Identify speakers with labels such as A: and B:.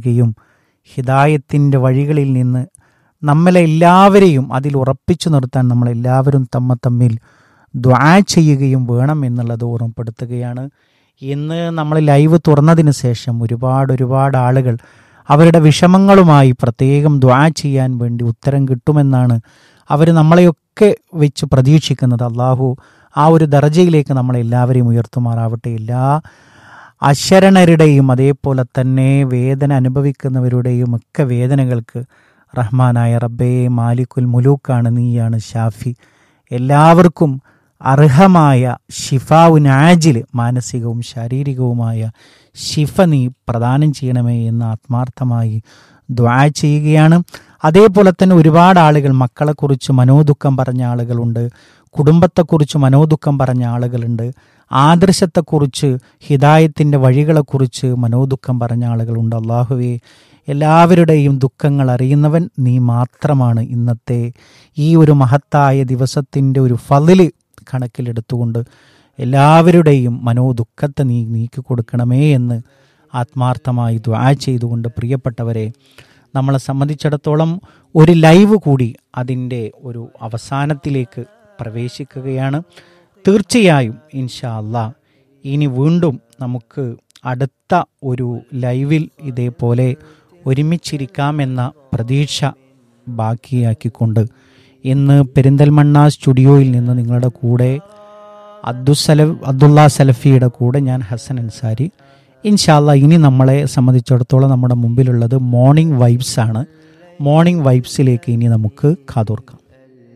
A: തരികയും ഹിദായത്തിൻ്റെ വഴികളിൽ നിന്ന് നമ്മളെ എല്ലാവരെയും അതിൽ ഉറപ്പിച്ചു നിർത്താൻ നമ്മളെല്ലാവരും തമ്മ തമ്മിൽ ദ്വാ ചെയ്യുകയും വേണം എന്നുള്ളത് ഓർമ്മപ്പെടുത്തുകയാണ് ഇന്ന് നമ്മൾ ലൈവ് തുറന്നതിന് ശേഷം ഒരുപാട് ഒരുപാട് ആളുകൾ അവരുടെ വിഷമങ്ങളുമായി പ്രത്യേകം ദ്വാ ചെയ്യാൻ വേണ്ടി ഉത്തരം കിട്ടുമെന്നാണ് അവർ നമ്മളെയൊക്കെ വെച്ച് പ്രതീക്ഷിക്കുന്നത് അള്ളാഹു ആ ഒരു ദർജയിലേക്ക് നമ്മളെല്ലാവരെയും ഉയർത്തുമാറാവട്ടെ എല്ലാ അശരണരുടെയും അതേപോലെ തന്നെ വേദന അനുഭവിക്കുന്നവരുടെയും ഒക്കെ വേദനകൾക്ക് റഹ്മാനായ റബ്ബേ മാലിക്കുൽ മുലൂക്കാണ് നീയാണ് ഷാഫി എല്ലാവർക്കും അർഹമായ ഷിഫാവുൻ ആജിൽ മാനസികവും ശാരീരികവുമായ ഷിഫ നീ പ്രദാനം ചെയ്യണമേ എന്ന് ആത്മാർത്ഥമായി ദ്വാ ചെയ്യുകയാണ് അതേപോലെ തന്നെ ഒരുപാട് ആളുകൾ മക്കളെക്കുറിച്ച് മനോദുഃഖം പറഞ്ഞ ആളുകളുണ്ട് കുടുംബത്തെക്കുറിച്ച് മനോദുഃഖം പറഞ്ഞ ആളുകളുണ്ട് ആദർശത്തെക്കുറിച്ച് ഹിദായത്തിൻ്റെ വഴികളെക്കുറിച്ച് മനോദുഃഖം പറഞ്ഞ ആളുകളുണ്ട് അള്ളാഹുവേ എല്ലാവരുടെയും ദുഃഖങ്ങൾ അറിയുന്നവൻ നീ മാത്രമാണ് ഇന്നത്തെ ഈ ഒരു മഹത്തായ ദിവസത്തിൻ്റെ ഒരു ഫതില് കണക്കിലെടുത്തുകൊണ്ട് എല്ലാവരുടെയും മനോദുഃഖത്തെ നീ നീക്കി കൊടുക്കണമേ എന്ന് ആത്മാർത്ഥമായി ദ്വാ ചെയ്തുകൊണ്ട് പ്രിയപ്പെട്ടവരെ നമ്മളെ സംബന്ധിച്ചിടത്തോളം ഒരു ലൈവ് കൂടി അതിൻ്റെ ഒരു അവസാനത്തിലേക്ക് പ്രവേശിക്കുകയാണ് തീർച്ചയായും ഇൻഷാ അല്ലാ ഇനി വീണ്ടും നമുക്ക് അടുത്ത ഒരു ലൈവിൽ ഇതേപോലെ ഒരുമിച്ചിരിക്കാമെന്ന പ്രതീക്ഷ ബാക്കിയാക്കിക്കൊണ്ട് ഇന്ന് പെരിന്തൽമണ്ണ സ്റ്റുഡിയോയിൽ നിന്ന് നിങ്ങളുടെ കൂടെ അബ്ദുസല അബ്ദുള്ള സലഫിയുടെ കൂടെ ഞാൻ ഹസൻ അൻസാരി ഇൻഷാല്ല ഇനി നമ്മളെ സംബന്ധിച്ചിടത്തോളം നമ്മുടെ മുമ്പിലുള്ളത് മോർണിംഗ് വൈബ്സ് ആണ് മോർണിംഗ് വൈബ്സിലേക്ക് ഇനി നമുക്ക് കാതോർക്കാം